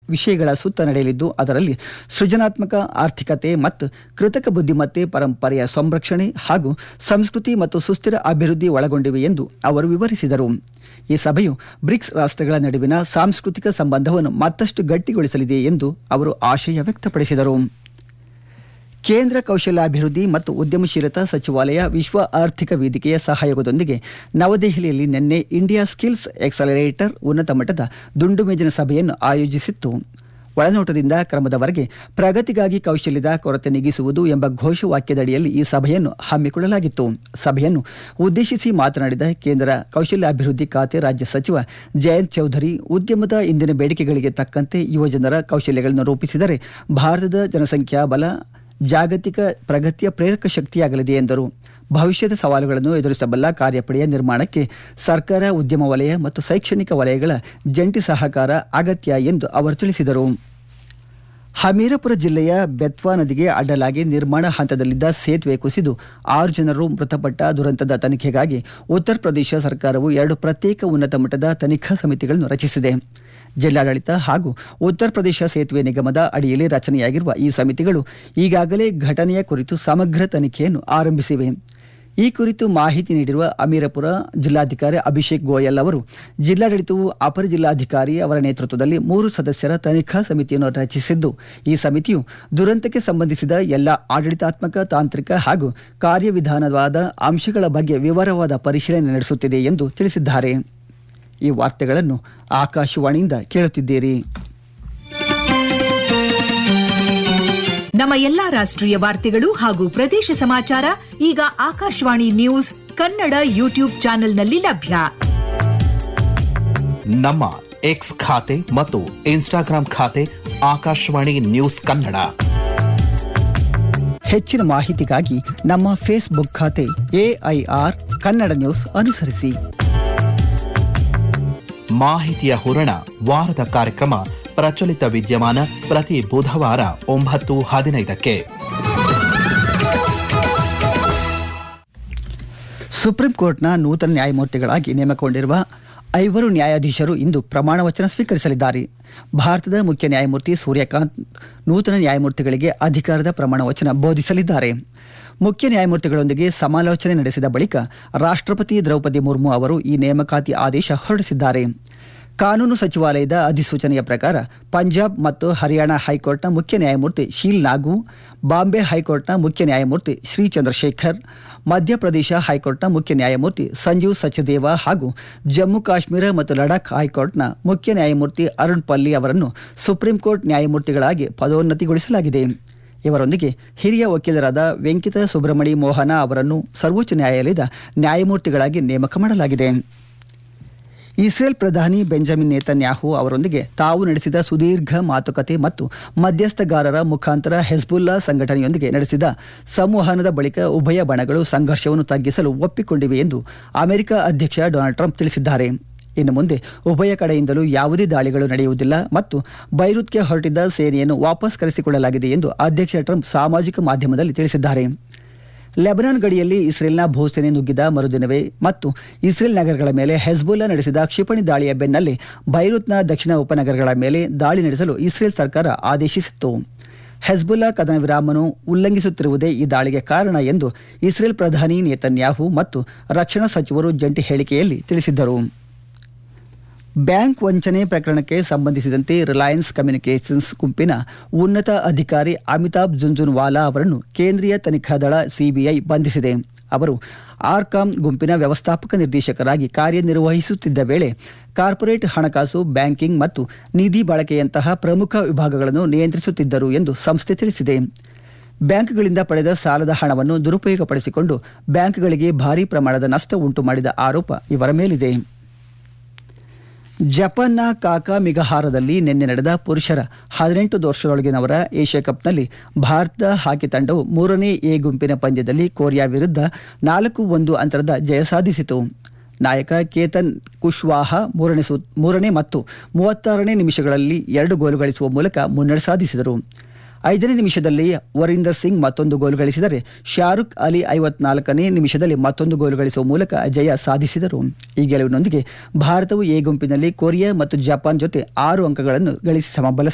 ವಿಷಯಗಳ ಸುತ್ತ ನಡೆಯಲಿದ್ದು ಅದರಲ್ಲಿ ಸೃಜನಾತ್ಮಕ ಆರ್ಥಿಕತೆ ಮತ್ತು ಕೃತಕ ಬುದ್ಧಿಮತ್ತೆ ಪರಂಪರೆಯ ಸಂರಕ್ಷಣೆ ಹಾಗೂ ಸಂಸ್ಕೃತಿ ಮತ್ತು ಸುಸ್ಥಿರ ಅಭಿವೃದ್ಧಿ ಒಳಗೊಂಡಿವೆ ಎಂದು ಅವರು ವಿವರಿಸಿದರು ಈ ಸಭೆಯು ಬ್ರಿಕ್ಸ್ ರಾಷ್ಟ್ರಗಳ ನಡುವಿನ ಸಾಂಸ್ಕೃತಿಕ ಸಂಬಂಧವನ್ನು ಮತ್ತಷ್ಟು ಗಟ್ಟಿಗೊಳಿಸಲಿದೆ ಎಂದು ಅವರು ಆಶಯ ವ್ಯಕ್ತಪಡಿಸಿದರು ಕೇಂದ್ರ ಕೌಶಲ್ಯಾಭಿವೃದ್ಧಿ ಮತ್ತು ಉದ್ಯಮಶೀಲತಾ ಸಚಿವಾಲಯ ವಿಶ್ವ ಆರ್ಥಿಕ ವೇದಿಕೆಯ ಸಹಯೋಗದೊಂದಿಗೆ ನವದೆಹಲಿಯಲ್ಲಿ ನಿನ್ನೆ ಇಂಡಿಯಾ ಸ್ಕಿಲ್ಸ್ ಎಕ್ಸಲರೇಟರ್ ಉನ್ನತ ಮಟ್ಟದ ದುಂಡು ಮೇಜಿನ ಸಭೆಯನ್ನು ಆಯೋಜಿಸಿತ್ತು ಒಳನೋಟದಿಂದ ಕ್ರಮದವರೆಗೆ ಪ್ರಗತಿಗಾಗಿ ಕೌಶಲ್ಯದ ಕೊರತೆ ನೀಗಿಸುವುದು ಎಂಬ ಘೋಷವಾಕ್ಯದಡಿಯಲ್ಲಿ ಈ ಸಭೆಯನ್ನು ಹಮ್ಮಿಕೊಳ್ಳಲಾಗಿತ್ತು ಸಭೆಯನ್ನು ಉದ್ದೇಶಿಸಿ ಮಾತನಾಡಿದ ಕೇಂದ್ರ ಕೌಶಲ್ಯಾಭಿವೃದ್ಧಿ ಖಾತೆ ರಾಜ್ಯ ಸಚಿವ ಜಯಂತ್ ಚೌಧರಿ ಉದ್ಯಮದ ಇಂದಿನ ಬೇಡಿಕೆಗಳಿಗೆ ತಕ್ಕಂತೆ ಯುವಜನರ ಕೌಶಲ್ಯಗಳನ್ನು ರೂಪಿಸಿದರೆ ಭಾರತದ ಜನಸಂಖ್ಯಾ ಬಲ ಜಾಗತಿಕ ಪ್ರಗತಿಯ ಪ್ರೇರಕ ಶಕ್ತಿಯಾಗಲಿದೆ ಎಂದರು ಭವಿಷ್ಯದ ಸವಾಲುಗಳನ್ನು ಎದುರಿಸಬಲ್ಲ ಕಾರ್ಯಪಡೆಯ ನಿರ್ಮಾಣಕ್ಕೆ ಸರ್ಕಾರ ಉದ್ಯಮ ವಲಯ ಮತ್ತು ಶೈಕ್ಷಣಿಕ ವಲಯಗಳ ಜಂಟಿ ಸಹಕಾರ ಅಗತ್ಯ ಎಂದು ಅವರು ತಿಳಿಸಿದರು ಹಮೀರಪುರ ಜಿಲ್ಲೆಯ ಬೆತ್ವಾ ನದಿಗೆ ಅಡ್ಡಲಾಗಿ ನಿರ್ಮಾಣ ಹಂತದಲ್ಲಿದ್ದ ಸೇತುವೆ ಕುಸಿದು ಆರು ಜನರು ಮೃತಪಟ್ಟ ದುರಂತದ ತನಿಖೆಗಾಗಿ ಉತ್ತರ ಪ್ರದೇಶ ಸರ್ಕಾರವು ಎರಡು ಪ್ರತ್ಯೇಕ ಉನ್ನತ ಮಟ್ಟದ ತನಿಖಾ ಸಮಿತಿಗಳನ್ನು ರಚಿಸಿದೆ ಜಿಲ್ಲಾಡಳಿತ ಹಾಗೂ ಉತ್ತರ ಪ್ರದೇಶ ಸೇತುವೆ ನಿಗಮದ ಅಡಿಯಲ್ಲಿ ರಚನೆಯಾಗಿರುವ ಈ ಸಮಿತಿಗಳು ಈಗಾಗಲೇ ಘಟನೆಯ ಕುರಿತು ಸಮಗ್ರ ತನಿಖೆಯನ್ನು ಆರಂಭಿಸಿವೆ ಈ ಕುರಿತು ಮಾಹಿತಿ ನೀಡಿರುವ ಅಮೀರಪುರ ಜಿಲ್ಲಾಧಿಕಾರಿ ಅಭಿಷೇಕ್ ಗೋಯಲ್ ಅವರು ಜಿಲ್ಲಾಡಳಿತವು ಅಪರ ಜಿಲ್ಲಾಧಿಕಾರಿ ಅವರ ನೇತೃತ್ವದಲ್ಲಿ ಮೂರು ಸದಸ್ಯರ ತನಿಖಾ ಸಮಿತಿಯನ್ನು ರಚಿಸಿದ್ದು ಈ ಸಮಿತಿಯು ದುರಂತಕ್ಕೆ ಸಂಬಂಧಿಸಿದ ಎಲ್ಲ ಆಡಳಿತಾತ್ಮಕ ತಾಂತ್ರಿಕ ಹಾಗೂ ಕಾರ್ಯವಿಧಾನವಾದ ಅಂಶಗಳ ಬಗ್ಗೆ ವಿವರವಾದ ಪರಿಶೀಲನೆ ನಡೆಸುತ್ತಿದೆ ಎಂದು ತಿಳಿಸಿದ್ದಾರೆ ಈ ವಾರ್ತೆಗಳನ್ನು ಆಕಾಶವಾಣಿಯಿಂದ ಕೇಳುತ್ತಿದ್ದೀರಿ ನಮ್ಮ ಎಲ್ಲಾ ರಾಷ್ಟ್ರೀಯ ವಾರ್ತೆಗಳು ಹಾಗೂ ಪ್ರದೇಶ ಸಮಾಚಾರ ಈಗ ಆಕಾಶವಾಣಿ ನ್ಯೂಸ್ ಕನ್ನಡ ಯೂಟ್ಯೂಬ್ ಚಾನೆಲ್ನಲ್ಲಿ ಲಭ್ಯ ನಮ್ಮ ಎಕ್ಸ್ ಖಾತೆ ಮತ್ತು ಇನ್ಸ್ಟಾಗ್ರಾಂ ಖಾತೆ ಆಕಾಶವಾಣಿ ನ್ಯೂಸ್ ಕನ್ನಡ ಹೆಚ್ಚಿನ ಮಾಹಿತಿಗಾಗಿ ನಮ್ಮ ಫೇಸ್ಬುಕ್ ಖಾತೆ ಎಐಆರ್ ಕನ್ನಡ ನ್ಯೂಸ್ ಅನುಸರಿಸಿ ಮಾಹಿತಿಯ ಹೂರಣ ವಾರದ ಕಾರ್ಯಕ್ರಮ ಪ್ರಚಲಿತ ವಿದ್ಯಮಾನ ಪ್ರತಿ ಬುಧವಾರ ಒಂಬತ್ತು ಹದಿನೈದಕ್ಕೆ ಸುಪ್ರೀಂ ಕೋರ್ಟ್ನ ನೂತನ ನ್ಯಾಯಮೂರ್ತಿಗಳಾಗಿ ನೇಮಕಗೊಂಡಿರುವ ಐವರು ನ್ಯಾಯಾಧೀಶರು ಇಂದು ಪ್ರಮಾಣ ವಚನ ಸ್ವೀಕರಿಸಲಿದ್ದಾರೆ ಭಾರತದ ಮುಖ್ಯ ನ್ಯಾಯಮೂರ್ತಿ ಸೂರ್ಯಕಾಂತ್ ನೂತನ ನ್ಯಾಯಮೂರ್ತಿಗಳಿಗೆ ಅಧಿಕಾರದ ಪ್ರಮಾಣ ವಚನ ಬೋಧಿಸಲಿದ್ದಾರೆ ಮುಖ್ಯ ನ್ಯಾಯಮೂರ್ತಿಗಳೊಂದಿಗೆ ಸಮಾಲೋಚನೆ ನಡೆಸಿದ ಬಳಿಕ ರಾಷ್ಟ್ರಪತಿ ದ್ರೌಪದಿ ಮುರ್ಮು ಅವರು ಈ ನೇಮಕಾತಿ ಆದೇಶ ಹೊರಡಿಸಿದ್ದಾರೆ ಕಾನೂನು ಸಚಿವಾಲಯದ ಅಧಿಸೂಚನೆಯ ಪ್ರಕಾರ ಪಂಜಾಬ್ ಮತ್ತು ಹರಿಯಾಣ ಹೈಕೋರ್ಟ್ನ ಮುಖ್ಯ ನ್ಯಾಯಮೂರ್ತಿ ಶೀಲ್ ನಾಗು ಬಾಂಬೆ ಹೈಕೋರ್ಟ್ನ ಮುಖ್ಯ ನ್ಯಾಯಮೂರ್ತಿ ಶ್ರೀ ಚಂದ್ರಶೇಖರ್ ಮಧ್ಯಪ್ರದೇಶ ಹೈಕೋರ್ಟ್ನ ಮುಖ್ಯ ನ್ಯಾಯಮೂರ್ತಿ ಸಂಜೀವ್ ಸಚದೇವ ಹಾಗೂ ಜಮ್ಮು ಕಾಶ್ಮೀರ ಮತ್ತು ಲಡಾಖ್ ಹೈಕೋರ್ಟ್ನ ಮುಖ್ಯ ನ್ಯಾಯಮೂರ್ತಿ ಅರುಣ್ ಪಲ್ಲಿ ಅವರನ್ನು ಸುಪ್ರೀಂ ಕೋರ್ಟ್ ನ್ಯಾಯಮೂರ್ತಿಗಳಾಗಿ ಪದೋನ್ನತಿಗೊಳಿಸಲಾಗಿದೆ ಇವರೊಂದಿಗೆ ಹಿರಿಯ ವಕೀಲರಾದ ವೆಂಕಿತ ಸುಬ್ರಮಣಿ ಮೋಹನ ಅವರನ್ನು ಸರ್ವೋಚ್ಚ ನ್ಯಾಯಾಲಯದ ನ್ಯಾಯಮೂರ್ತಿಗಳಾಗಿ ನೇಮಕ ಮಾಡಲಾಗಿದೆ ಇಸ್ರೇಲ್ ಪ್ರಧಾನಿ ಬೆಂಜಮಿನ್ ನೇತನ್ಯಾಹು ಅವರೊಂದಿಗೆ ತಾವು ನಡೆಸಿದ ಸುದೀರ್ಘ ಮಾತುಕತೆ ಮತ್ತು ಮಧ್ಯಸ್ಥಗಾರರ ಮುಖಾಂತರ ಹೆಜ್ಬುಲ್ಲಾ ಸಂಘಟನೆಯೊಂದಿಗೆ ನಡೆಸಿದ ಸಂವಹನದ ಬಳಿಕ ಉಭಯ ಬಣಗಳು ಸಂಘರ್ಷವನ್ನು ತಗ್ಗಿಸಲು ಒಪ್ಪಿಕೊಂಡಿವೆ ಎಂದು ಅಮೆರಿಕ ಅಧ್ಯಕ್ಷ ಡೊನಾಲ್ಡ್ ಟ್ರಂಪ್ ತಿಳಿಸಿದ್ದಾರೆ ಇನ್ನು ಮುಂದೆ ಉಭಯ ಕಡೆಯಿಂದಲೂ ಯಾವುದೇ ದಾಳಿಗಳು ನಡೆಯುವುದಿಲ್ಲ ಮತ್ತು ಬೈರುತ್ಗೆ ಹೊರಟಿದ್ದ ಸೇನೆಯನ್ನು ವಾಪಸ್ ಕರೆಸಿಕೊಳ್ಳಲಾಗಿದೆ ಎಂದು ಅಧ್ಯಕ್ಷ ಟ್ರಂಪ್ ಸಾಮಾಜಿಕ ಮಾಧ್ಯಮದಲ್ಲಿ ತಿಳಿಸಿದ್ದಾರೆ ಲೆಬನಾನ್ ಗಡಿಯಲ್ಲಿ ಇಸ್ರೇಲ್ನ ಭೂಸೇನೆ ನುಗ್ಗಿದ ಮರುದಿನವೇ ಮತ್ತು ಇಸ್ರೇಲ್ ನಗರಗಳ ಮೇಲೆ ಹೆಜ್ಬುಲ್ಲಾ ನಡೆಸಿದ ಕ್ಷಿಪಣಿ ದಾಳಿಯ ಬೆನ್ನಲ್ಲೇ ಬೈರುತ್ನ ದಕ್ಷಿಣ ಉಪನಗರಗಳ ಮೇಲೆ ದಾಳಿ ನಡೆಸಲು ಇಸ್ರೇಲ್ ಸರ್ಕಾರ ಆದೇಶಿಸಿತ್ತು ಹೆಜ್ಬುಲ್ಲಾ ಕದನ ವಿರಾಮವನ್ನು ಉಲ್ಲಂಘಿಸುತ್ತಿರುವುದೇ ಈ ದಾಳಿಗೆ ಕಾರಣ ಎಂದು ಇಸ್ರೇಲ್ ಪ್ರಧಾನಿ ನೇತನ್ಯಾಹು ಮತ್ತು ರಕ್ಷಣಾ ಸಚಿವರು ಜಂಟಿ ಹೇಳಿಕೆಯಲ್ಲಿ ತಿಳಿಸಿದ್ದರು ಬ್ಯಾಂಕ್ ವಂಚನೆ ಪ್ರಕರಣಕ್ಕೆ ಸಂಬಂಧಿಸಿದಂತೆ ರಿಲಯನ್ಸ್ ಕಮ್ಯುನಿಕೇಷನ್ಸ್ ಗುಂಪಿನ ಉನ್ನತ ಅಧಿಕಾರಿ ಅಮಿತಾಬ್ ಜುಂಜುನ್ವಾಲಾ ಅವರನ್ನು ಕೇಂದ್ರೀಯ ತನಿಖಾ ದಳ ಸಿಬಿಐ ಬಂಧಿಸಿದೆ ಅವರು ಆರ್ಕಾಮ್ ಗುಂಪಿನ ವ್ಯವಸ್ಥಾಪಕ ನಿರ್ದೇಶಕರಾಗಿ ಕಾರ್ಯನಿರ್ವಹಿಸುತ್ತಿದ್ದ ವೇಳೆ ಕಾರ್ಪೊರೇಟ್ ಹಣಕಾಸು ಬ್ಯಾಂಕಿಂಗ್ ಮತ್ತು ನಿಧಿ ಬಳಕೆಯಂತಹ ಪ್ರಮುಖ ವಿಭಾಗಗಳನ್ನು ನಿಯಂತ್ರಿಸುತ್ತಿದ್ದರು ಎಂದು ಸಂಸ್ಥೆ ತಿಳಿಸಿದೆ ಬ್ಯಾಂಕ್ಗಳಿಂದ ಪಡೆದ ಸಾಲದ ಹಣವನ್ನು ದುರುಪಯೋಗಪಡಿಸಿಕೊಂಡು ಬ್ಯಾಂಕ್ಗಳಿಗೆ ಭಾರೀ ಪ್ರಮಾಣದ ನಷ್ಟ ಉಂಟು ಮಾಡಿದ ಆರೋಪ ಇವರ ಮೇಲಿದೆ ಜಪಾನ್ನ ಕಾಕಾ ಮಿಗಹಾರದಲ್ಲಿ ನಿನ್ನೆ ನಡೆದ ಪುರುಷರ ಹದಿನೆಂಟು ವರ್ಷದೊಳಗಿನವರ ಏಷ್ಯಾ ಕಪ್ನಲ್ಲಿ ಭಾರತ ಹಾಕಿ ತಂಡವು ಮೂರನೇ ಎ ಗುಂಪಿನ ಪಂದ್ಯದಲ್ಲಿ ಕೊರಿಯಾ ವಿರುದ್ಧ ನಾಲ್ಕು ಒಂದು ಅಂತರದ ಜಯ ಸಾಧಿಸಿತು ನಾಯಕ ಕೇತನ್ ಕುಶ್ವಾಹ ಮೂರನೇ ಸು ಮೂರನೇ ಮತ್ತು ಮೂವತ್ತಾರನೇ ನಿಮಿಷಗಳಲ್ಲಿ ಎರಡು ಗೋಲು ಗಳಿಸುವ ಮೂಲಕ ಮುನ್ನಡೆ ಸಾಧಿಸಿದರು ಐದನೇ ನಿಮಿಷದಲ್ಲಿ ವರೀಂದರ್ ಸಿಂಗ್ ಮತ್ತೊಂದು ಗೋಲು ಗಳಿಸಿದರೆ ಶಾರುಖ್ ಅಲಿ ಐವತ್ನಾಲ್ಕನೇ ನಿಮಿಷದಲ್ಲಿ ಮತ್ತೊಂದು ಗೋಲು ಗಳಿಸುವ ಮೂಲಕ ಜಯ ಸಾಧಿಸಿದರು ಈ ಗೆಲುವಿನೊಂದಿಗೆ ಭಾರತವು ಎ ಗುಂಪಿನಲ್ಲಿ ಕೊರಿಯಾ ಮತ್ತು ಜಪಾನ್ ಜೊತೆ ಆರು ಅಂಕಗಳನ್ನು ಗಳಿಸಿ ಸಮಬಲ